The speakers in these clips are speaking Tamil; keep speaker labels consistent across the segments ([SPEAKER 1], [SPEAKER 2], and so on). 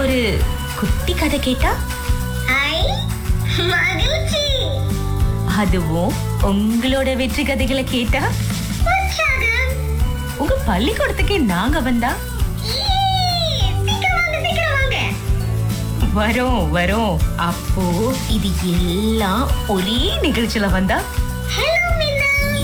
[SPEAKER 1] ஒரு குட்டி கதை கேட்டா
[SPEAKER 2] ஐ மகிழ்ச்சி
[SPEAKER 1] அதுவும் உங்களோட வெற்றி கதைகளை கேட்டா
[SPEAKER 2] உற்சாகம்
[SPEAKER 1] உங்க பள்ளிக்கூடத்துக்கே நாங்க வந்தா
[SPEAKER 2] ஈ, சீக்கிரம் வாங்க சீக்கிரம் வாங்க
[SPEAKER 1] வரோம் வரோம் அப்போ இது எல்லாம் ஒரே நிகழ்ச்சியில வந்தா
[SPEAKER 2] ஹலோ மின்னா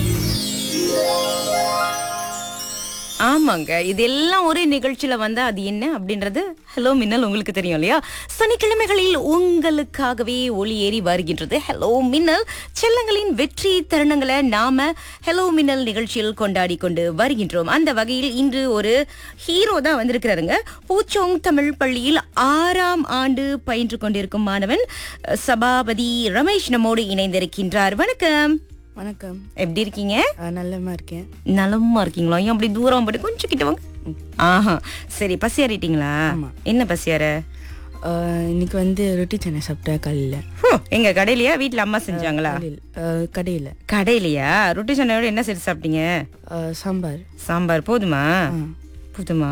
[SPEAKER 3] ஆமாங்க இதெல்லாம் ஒரே நிகழ்ச்சியில வந்தா அது என்ன அப்படின்றது ஹலோ மின்னல் உங்களுக்கு தெரியும் இல்லையா சனிக்கிழமைகளில் உங்களுக்காகவே ஒளி ஏறி வருகின்றது ஹலோ மின்னல் செல்லங்களின் வெற்றி தருணங்களை நாம ஹலோ மின்னல் நிகழ்ச்சியில் கொண்டாடி கொண்டு வருகின்றோம் அந்த வகையில் இன்று ஒரு ஹீரோ தான் வந்திருக்கிறாருங்க பூச்சோங் தமிழ் பள்ளியில் ஆறாம் ஆண்டு பயின்று கொண்டிருக்கும் மாணவன் அஹ், சபாபதி ரமேஷ் நம்மோடு இணைந்திருக்கின்றார் வணக்கம்
[SPEAKER 4] வணக்கம்
[SPEAKER 3] எப்படி இருக்கீங்க
[SPEAKER 4] அஹ் நல்லமா இருக்கேன்
[SPEAKER 3] நலமா இருக்கீங்களா ஏன் அப்படி தூரம் போட்டு கொஞ்சம் கிட்ட வாங்க ஆஹா சரி பசியாறிட்டீங்களா என்ன பசியார
[SPEAKER 4] அஹ் இன்னைக்கு வந்து ரொட்டி சனை சாப்பிட்டேன் காலையில்
[SPEAKER 3] ஹம், எங்க கடையிலயா வீட்ல அம்மா செஞ்சாங்களா
[SPEAKER 4] கடையில்
[SPEAKER 3] கடையிலயா ரொட்டி சனையோட என்ன சேர்த்து சாப்பிட்டீங்க
[SPEAKER 4] சாம்பார்
[SPEAKER 3] சாம்பார் போதுமா போதுமா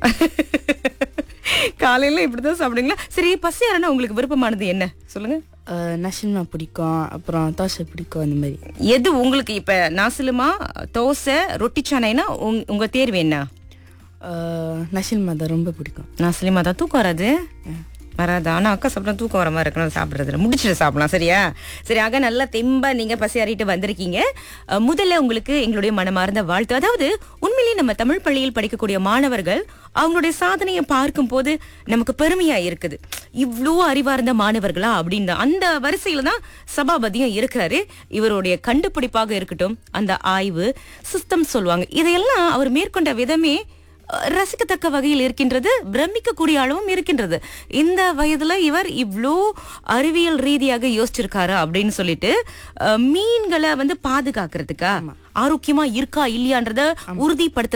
[SPEAKER 3] காலையில இப்படிதான் சாப்பிடுங்களா சரி பசியாரனா உங்களுக்கு விருப்பமானது என்ன சொல்லுங்க
[SPEAKER 4] அஹ் நசில்மா பிடிக்கும் அப்புறம் தோசை பிடிக்கும் அந்த மாதிரி
[SPEAKER 3] எது உங்களுக்கு இப்ப நாசிலுமா தோசை ரொட்டி சனைனா உங்க- உங்க தேர்வு என்ன
[SPEAKER 4] அஹ் நசில்மா தான் ரொம்ப பிடிக்கும்
[SPEAKER 3] நாசிலுமா தான் தூக்கம் வராது வராது ஆனா அக்கா சாப்பிட்டா தூக்கம் வர மாதிரி இருக்கணும் சாப்பிடுறதுல முடிச்சுட்டு சாப்பிடலாம் சரியா சரி ஆக நல்லா தெம்பா நீங்க பசியாறிட்டு வந்திருக்கீங்க அஹ், முதல்ல உங்களுக்கு எங்களுடைய மனமார்ந்த வாழ்த்து அதாவது உண்மையிலேயே நம்ம தமிழ் பள்ளியில் படிக்கக்கூடிய மாணவர்கள் அவங்களுடைய சாதனையை பார்க்கும் போது நமக்கு பெருமையா இருக்குது இவ்வளோ அறிவார்ந்த மாணவர்களா அப்படின்னு அந்த வரிசையில தான் சபாபதியும் இருக்கிறாரு இவருடைய கண்டுபிடிப்பாக இருக்கட்டும் அந்த ஆய்வு சிஸ்டம் சொல்லுவாங்க இதையெல்லாம் அவர் மேற்கொண்ட விதமே அஹ், ரசிக்கத்தக்க வகையில் இருக்கின்றது பிரமிக்கக்கூடிய அளவும் இருக்கின்றது இந்த வயதுல இவர் இவ்ளோ அறிவியல் ரீதியாக யோசிச்சிருக்காரு அப்படின்னு சொல்லிட்டு அஹ், மீன்களை வந்து பாதுகாக்கிறதுக்கா ஆரோக்கியமா இருக்கா இல்லையான்றத உறுதிப்படுத்த